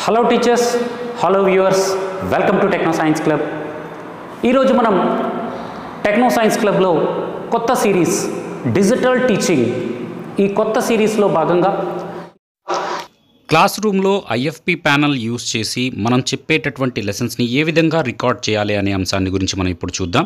hello teachers hello viewers welcome to techno science club ఈరోజు మనం techno science క్లబ్లో కొత్త సిరీస్ డిజిటల్ టీచింగ్ ఈ కొత్త సిరీస్లో భాగంగా క్లాస్ రూమ్లో ఐఎఫ్పి ప్యానల్ యూస్ చేసి మనం చెప్పేటటువంటి లెసన్స్ని ఏ విధంగా రికార్డ్ చేయాలి అనే అంశాన్ని గురించి మనం ఇప్పుడు చూద్దాం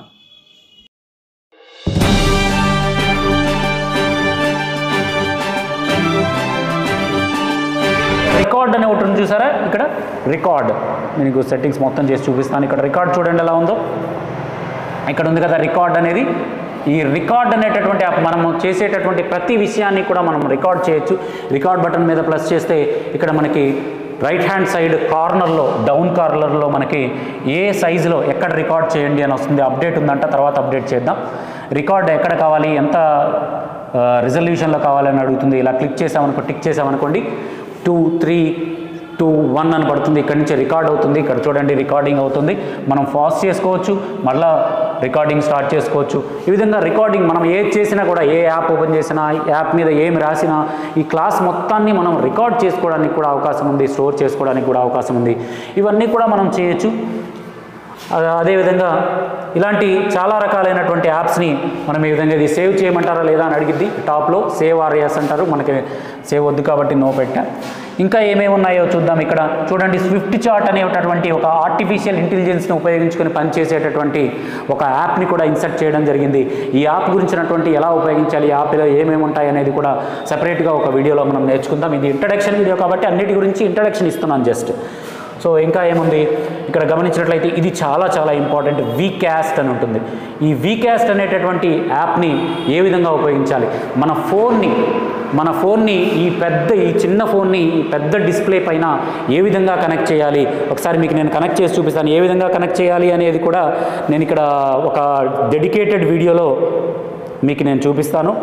రికార్డ్ అనే ఒకటి ఉంది చూసారా ఇక్కడ రికార్డ్ మీకు సెట్టింగ్స్ మొత్తం చేసి చూపిస్తాను ఇక్కడ రికార్డ్ చూడండి ఎలా ఉందో ఇక్కడ ఉంది కదా రికార్డ్ అనేది ఈ రికార్డ్ అనేటటువంటి యాప్ మనము చేసేటటువంటి ప్రతి విషయాన్ని కూడా మనం రికార్డ్ చేయొచ్చు రికార్డ్ బటన్ మీద ప్లస్ చేస్తే ఇక్కడ మనకి రైట్ హ్యాండ్ సైడ్ కార్నర్లో డౌన్ కార్నర్లో మనకి ఏ సైజులో ఎక్కడ రికార్డ్ చేయండి అని వస్తుంది అప్డేట్ ఉందంట తర్వాత అప్డేట్ చేద్దాం రికార్డ్ ఎక్కడ కావాలి ఎంత రిజల్యూషన్లో కావాలని అడుగుతుంది ఇలా క్లిక్ చేసామనుకో టిక్ చేసామనుకోండి టూ త్రీ టూ వన్ అని పడుతుంది ఇక్కడ నుంచి రికార్డ్ అవుతుంది ఇక్కడ చూడండి రికార్డింగ్ అవుతుంది మనం ఫాస్ట్ చేసుకోవచ్చు మళ్ళా రికార్డింగ్ స్టార్ట్ చేసుకోవచ్చు ఈ విధంగా రికార్డింగ్ మనం ఏది చేసినా కూడా ఏ యాప్ ఓపెన్ చేసినా యాప్ మీద ఏమి రాసినా ఈ క్లాస్ మొత్తాన్ని మనం రికార్డ్ చేసుకోవడానికి కూడా అవకాశం ఉంది స్టోర్ చేసుకోవడానికి కూడా అవకాశం ఉంది ఇవన్నీ కూడా మనం చేయొచ్చు అదే- అదేవిధంగా ఇలాంటి చాలా రకాలైనటువంటి యాప్స్ని మనం ఈ విధంగా ఇది సేవ్ చేయమంటారా లేదా అని అడిగిద్ది టాప్లో సేవ్ ఆర్ ఎస్ అంటారు మనకి సేవ్ వద్దు కాబట్టి నో పెట్టా ఇంకా ఏమేమి ఉన్నాయో చూద్దాం ఇక్కడ చూడండి స్విఫ్ట్ చార్ట్ అనేటటువంటి ఒక ఆర్టిఫిషియల్ ఇంటెలిజెన్స్ని ఉపయోగించుకొని పనిచేసేటటువంటి ఒక యాప్ని కూడా ఇన్సర్ట్ చేయడం జరిగింది ఈ యాప్ గురించినటువంటి ఎలా ఉపయోగించాలి ఈ యాప్లో ఏమేమి ఉంటాయి అనేది కూడా సపరేట్గా ఒక వీడియోలో మనం నేర్చుకుందాం ఇది ఇంట్రడక్షన్ వీడియో కాబట్టి అన్నిటి గురించి ఇంట్రడక్షన్ ఇస్తున్నాను జస్ట్ సో ఇంకా ఏముంది ఇక్కడ గమనించినట్లయితే ఇది చాలా చాలా ఇంపార్టెంట్ వీక్యాస్ట్ అని ఉంటుంది ఈ వీక్యాస్ట్ అనేటటువంటి యాప్ని ఏ విధంగా ఉపయోగించాలి మన ఫోన్ని మన ఫోన్ని ఈ పెద్ద ఈ చిన్న ఫోన్ని ఈ పెద్ద డిస్ప్లే పైన ఏ విధంగా కనెక్ట్ చేయాలి ఒకసారి మీకు నేను కనెక్ట్ చేసి చూపిస్తాను ఏ విధంగా కనెక్ట్ చేయాలి అనేది కూడా నేను ఇక్కడ ఒక డెడికేటెడ్ వీడియోలో మీకు నేను చూపిస్తాను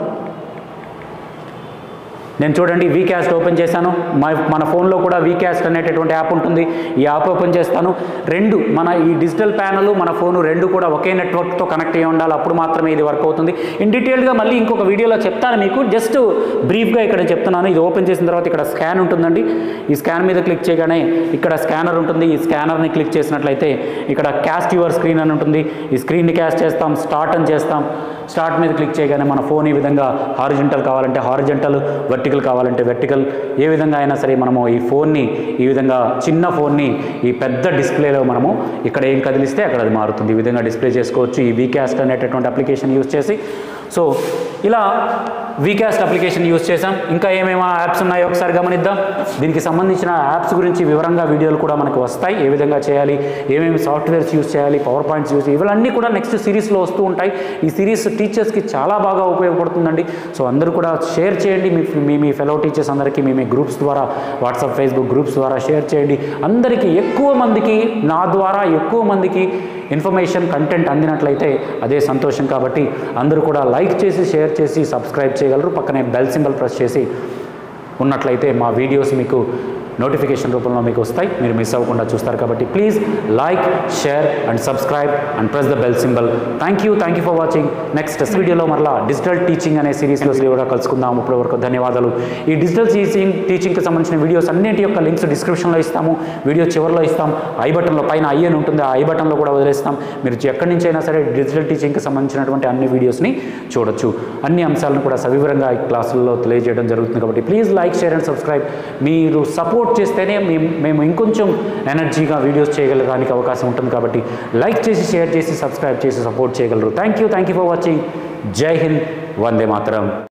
నేను చూడండి వీక్యాస్ట్ ఓపెన్ చేశాను మా మన ఫోన్లో కూడా వీక్యాస్ట్ అనేటటువంటి యాప్ ఉంటుంది ఈ యాప్ ఓపెన్ చేస్తాను రెండు మన ఈ డిజిటల్ ప్యానల్ మన ఫోను రెండు కూడా ఒకే నెట్వర్క్తో కనెక్ట్ అయ్యి ఉండాలి అప్పుడు మాత్రమే ఇది వర్క్ అవుతుంది ఇన్ డీటెయిల్గా మళ్ళీ ఇంకొక వీడియోలో చెప్తాను మీకు జస్ట్ బ్రీఫ్గా ఇక్కడ చెప్తున్నాను ఇది ఓపెన్ చేసిన తర్వాత ఇక్కడ స్కాన్ ఉంటుందండి ఈ స్కాన్ మీద క్లిక్ చేయగానే ఇక్కడ స్కానర్ ఉంటుంది ఈ స్కానర్ని క్లిక్ చేసినట్లయితే ఇక్కడ క్యాస్ట్ యువర్ స్క్రీన్ అని ఉంటుంది ఈ స్క్రీన్ని క్యాస్ట్ చేస్తాం స్టార్ట్ అని చేస్తాం స్టార్ట్ మీద క్లిక్ చేయగానే మన ఫోన్ ఈ విధంగా హారిజెంటల్ కావాలంటే హారిజెంటల్ వర్టికల్ కావాలంటే వెర్టికల్ ఏ విధంగా అయినా సరే మనము ఈ ఫోన్ని ఈ విధంగా చిన్న ఫోన్ని ఈ పెద్ద డిస్ప్లేలో మనము ఇక్కడ ఏం కదిలిస్తే అక్కడ అది మారుతుంది ఈ విధంగా డిస్ప్లే చేసుకోవచ్చు ఈ వీక్యాస్ట్ అనేటటువంటి అప్లికేషన్ యూస్ చేసి సో ఇలా వీక్యాస్ట్ అప్లికేషన్ యూస్ చేసాం ఇంకా ఏమేమి యాప్స్ ఉన్నాయో ఒకసారి గమనిద్దాం దీనికి సంబంధించిన యాప్స్ గురించి వివరంగా వీడియోలు కూడా మనకు వస్తాయి ఏ విధంగా చేయాలి ఏమేమి సాఫ్ట్వేర్స్ యూస్ చేయాలి పవర్ పాయింట్స్ యూస్ ఇవన్నీ కూడా నెక్స్ట్ సిరీస్లో వస్తూ ఉంటాయి ఈ సిరీస్ టీచర్స్కి చాలా బాగా ఉపయోగపడుతుందండి సో అందరూ కూడా షేర్ చేయండి మీ మీ మీ ఫెలో టీచర్స్ అందరికీ మీ మీ గ్రూప్స్ ద్వారా వాట్సాప్ ఫేస్బుక్ గ్రూప్స్ ద్వారా షేర్ చేయండి అందరికీ ఎక్కువ మందికి నా ద్వారా ఎక్కువ మందికి ఇన్ఫర్మేషన్ కంటెంట్ అందినట్లయితే అదే సంతోషం కాబట్టి అందరూ కూడా లైక్ చేసి షేర్ చేసి సబ్స్క్రైబ్ చేయగలరు పక్కనే బెల్ సింబల్ ప్రెస్ చేసి ఉన్నట్లయితే మా వీడియోస్ మీకు నోటిఫికేషన్ రూపంలో మీకు వస్తాయి మీరు మిస్ అవ్వకుండా చూస్తారు కాబట్టి please like share and subscribe and press the bell symbol thank you thank you for watching next వీడియోలో మరలా డిజిటల్ టీచింగ్ అనే సిరీస్లో కూడా కలుసుకుందాం ఇప్పటి వరకు ధన్యవాదాలు ఈ డిజిటల్ టీచింగ్ టీచింగ్కి సంబంధించిన వీడియోస్ అన్నింటి యొక్క లింక్స్ డిస్క్రిప్షన్లో ఇస్తాము వీడియో చివరిలో ఇస్తాం ఐ బటన్లో పైన ఐ అని ఉంటుంది ఆ ఐ బటన్లో కూడా వదిలేస్తాం మీరు ఎక్కడి నుంచి అయినా సరే డిజిటల్ టీచింగ్కి సంబంధించినటువంటి అన్ని వీడియోస్ని చూడొచ్చు అన్ని అంశాలను కూడా సవివరంగా ఈ క్లాసుల్లో తెలియజేయడం జరుగుతుంది కాబట్టి please like share and subscribe మీరు సపోర్ట్ చేస్తేనే మేము మేము ఇంకొంచెం ఎనర్జీగా వీడియోస్ చేయగలడానికి అవకాశం ఉంటుంది కాబట్టి లైక్ చేసి షేర్ చేసి సబ్స్క్రైబ్ చేసి సపోర్ట్ చేయగలరు thank you thank you for watching జై హింద్ వందే మాతరం